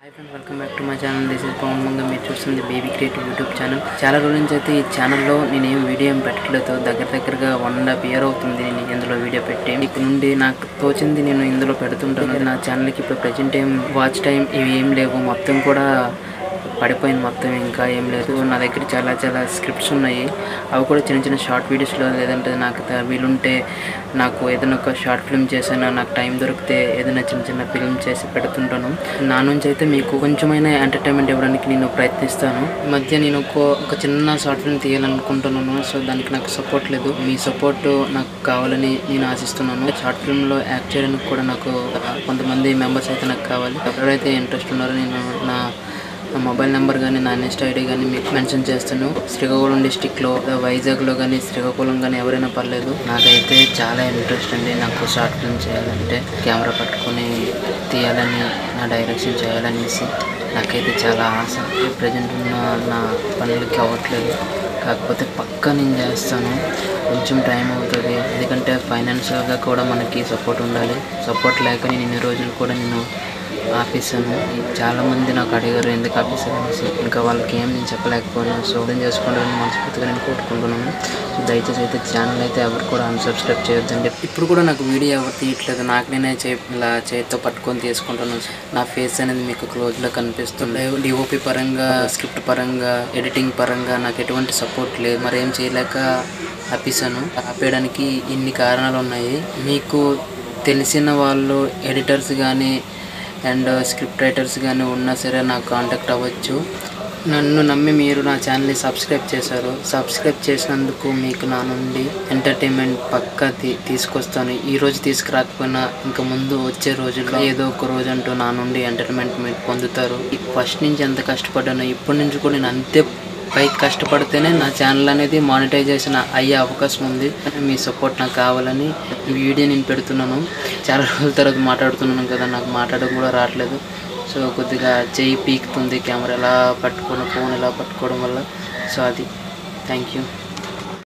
hi friends welcome back to my channel this is Pavan Manga మీరు చూస్తుంది baby creative YouTube channel చాలా రోజుల నుంచి అయితే ఈ ఛానల్లో నేను ఏం వీడియో ఏం పెట్టట్లేదు దగ్గర దగ్గరగా వన్ అండ్ హాఫ్ ఇయర్ అవుతుంది నేను ఇందులో వీడియో పెట్టి ఇక్కడ నుండి నాకు తోచింది నేను ఇందులో పెడుతుంటాను నా ఛానల్కి ఇప్పుడు ప్రజెంట్ ఏం వాచ్ టైం ఇవి ఏం లేవు మొత్తం కూడా పడిపోయింది మొత్తం ఇంకా ఏం లేదు నా దగ్గర చాలా చాలా స్క్రిప్ట్స్ ఉన్నాయి అవి కూడా చిన్న చిన్న షార్ట్ వీడియోస్లో లేదంటే నాకు త- వీలుంటే నాకు ఏదైనా ఒక షార్ట్ ఫిల్మ్ చేసినా నాకు టైం దొరికితే ఏదైనా చిన్న చిన్న ఫిల్మ్ చేసి పెడుతుంటాను నా నుంచి అయితే మీకు కొంచెమైనా ఎంటర్టైన్మెంట్ ఇవ్వడానికి నేను ప్రయత్నిస్తాను ఈ మధ్య నేను ఒక ఒక చిన్న షార్ట్ ఫిల్మ్ తీయాలనుకుంటున్నాను సో దానికి నాకు సపోర్ట్ లేదు మీ సపోర్ట్ నాకు కావాలని నేను ఆశిస్తున్నాను షార్ట్ ఫిల్మ్లో యాక్ట్ చేయడానికి కూడా నాకు కొంతమంది మెంబర్స్ అయితే నాకు కావాలి ఎవరైతే ఇంట్రెస్ట్ ఉన్నారో నేను నా నా మొబైల్ నెంబర్ కానీ నా ఇన్స్టా ఐడి కానీ మీకు మెన్షన్ చేస్తాను శ్రీకాకుళం డిస్టిక్లో వైజాగ్లో కానీ శ్రీకాకుళం కానీ ఎవరైనా పర్లేదు నాకైతే చాలా ఇంట్రెస్ట్ అండి నాకు షార్ట్ ఫిల్మ్ చేయాలంటే కెమెరా పట్టుకొని తీయాలని నా డైరెక్షన్ చేయాలనేసి నాకైతే చాలా ఆశ ప్రజెంట్ ఉన్న నా పనులకి అవ్వట్లేదు కాకపోతే పక్కా నేను చేస్తాను కొంచెం టైం అవుతుంది ఎందుకంటే ఫైనాన్షియల్గా కూడా మనకి సపోర్ట్ ఉండాలి సపోర్ట్ లేక నేను ఇన్ని రోజులు కూడా నేను ఆపేసాను చాలా మంది నాకు అడిగారు ఎందుకు ఆపేసాను అనేసి ఇంకా వాళ్ళకి ఏం నేను చెప్పలేకపోయాను సో అర్థం చేసుకోవడానికి మనస్ఫూర్తిగా నేను కోరుకుంటున్నాను సో దయచేసి అయితే ఛానల్ అయితే ఎవరు కూడా అన్సబ్స్క్రైబ్ చేయొద్దండి ఇప్పుడు కూడా నాకు వీడియో ఎవరు తీయట్లేదు నాకు నేనే చే ఇలా చేతితో పట్టుకొని తీసుకుంటున్నాను నా ఫేస్ అనేది మీకు క్లోజ్లో కనిపిస్తుంది డిఓపి పరంగా స్క్రిప్ట్ పరంగా ఎడిటింగ్ పరంగా నాకు ఎటువంటి సపోర్ట్ లేదు మరి ఏం చేయలేక ఆపేసాను ఆపేయడానికి ఇన్ని కారణాలు ఉన్నాయి మీకు తెలిసిన వాళ్ళు ఎడిటర్స్ కానీ అండ్ స్క్రిప్ట్ రైటర్స్ కానీ ఉన్నా సరే నాకు కాంటాక్ట్ అవ్వచ్చు నన్ను నమ్మి మీరు నా ఛానల్ని సబ్స్క్రైబ్ చేశారు సబ్స్క్రైబ్ చేసినందుకు మీకు నా నుండి ఎంటర్టైన్మెంట్ పక్కా తీ తీసుకొస్తాను ఈ రోజు తీసుకురాకపోయినా ఇంకా ముందు వచ్చే రోజుల్లో ఏదో ఒక రోజు అంటూ నా నుండి ఎంటర్టైన్మెంట్ మీరు పొందుతారు ఫస్ట్ నుంచి ఎంత కష్టపడ్డానో ఇప్పటి నుంచి కూడా నేను అంతే పైకి కష్టపడితేనే నా ఛానల్ అనేది మానిటైజేషన్ అయ్యే అవకాశం ఉంది మీ సపోర్ట్ నాకు కావాలని ఈ వీడియో నేను పెడుతున్నాను చాలా రోజుల తర్వాత మాట్లాడుతున్నాను కదా నాకు మాట్లాడడం కూడా రావట్లేదు సో కొద్దిగా చెయ్యి పీకుతుంది కెమెరా ఎలా పట్టుకోవడం ఫోన్ ఎలా పట్టుకోవడం వల్ల సో అది థ్యాంక్ యూ